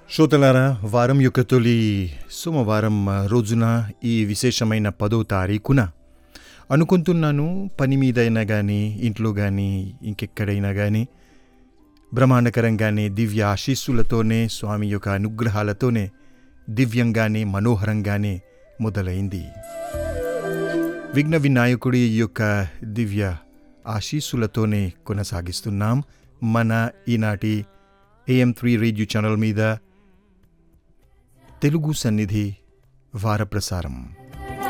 శ్రోతలారా వారం యొక్క తొలి సోమవారం ఆ, రోజున ఈ విశేషమైన పదో తారీఖున అనుకుంటున్నాను పని మీద అయినా కానీ ఇంట్లో కానీ ఇంకెక్కడైనా కానీ బ్రహ్మాండకరంగానే దివ్య ఆశీస్సులతోనే స్వామి యొక్క అనుగ్రహాలతోనే దివ్యంగానే మనోహరంగానే మొదలైంది విఘ్న వినాయకుడి యొక్క దివ్య ఆశీస్సులతోనే కొనసాగిస్తున్నాం మన ఈనాటి ఏఎం త్రీ రేడియో ఛానల్ మీద తెలుగు సన్నిధి వారప్రసారం